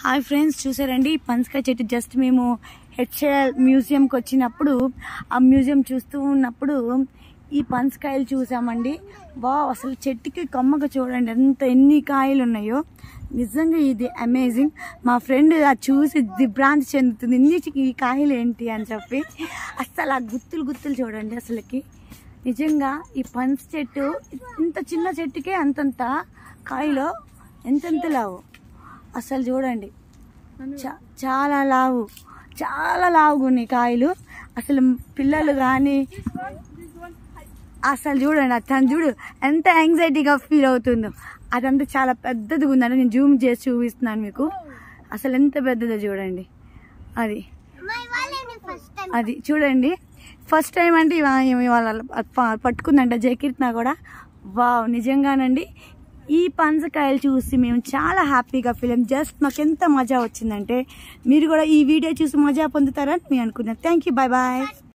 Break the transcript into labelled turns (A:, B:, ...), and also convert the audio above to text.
A: hi friends చూసారండి ఈ పనసకాయ చెట్టు జస్ట్ మేము హెచ్ఏఎల్ మ్యూజియంకి వచ్చినప్పుడు ఆ మ్యూజియం చూస్తూ ఉన్నప్పుడు ఈ పనసకాయలు చూసామండి వా అసలు చెట్టుకి కొమ్మగా చూడండి ఎంత ఎన్ని కాయలు ఉన్నాయో నిజంగా ఇది అమేజింగ్ మా ఫ్రెండ్ అది చూసి దిభ్రాంతి చెందుతుంది ఇన్ని ఈ కాయలు ఏంటి అని చెప్పి అసలు ఆ గుత్తులు గుత్తులు చూడండి అసలుకి నిజంగా ఈ పనస చెట్టు ఇంత చిన్న చెట్టుకే అంతంత కాయలో ఎంతెంత లావు అసలు చూడండి చా- చాలా లావు చాలా లావుగా ఉన్నాయి కాయలు అసలు పిల్లలు కానీ అసలు చూడండి తను చూడు ఎంత యాంగ్జైటీగా ఫీల్ అవుతుందో అదంతా చాలా పెద్దదిగా ఉందని నేను జూమ్ చేసి చూపిస్తున్నాను మీకు అసలు ఎంత పెద్దదో చూడండి అది అది చూడండి ఫస్ట్ టైం అంటే ఇవా- ఇవి వాళ్ళ ప- పట్టుకుందంట జయకీర్తన కూడా వావ్ నిజంగానండి ఈ పంచకాయలు చూసి మేము చాలా హ్యాపీగా ఫీల్ అయ్యాం జస్ట్ మాకు ఎంత మజా వచ్చిందంటే మీరు కూడా ఈ వీడియో చూసి మజా పొందుతారని మేము అనుకున్నాం థ్యాంక్ యూ బాయ్ బాయ్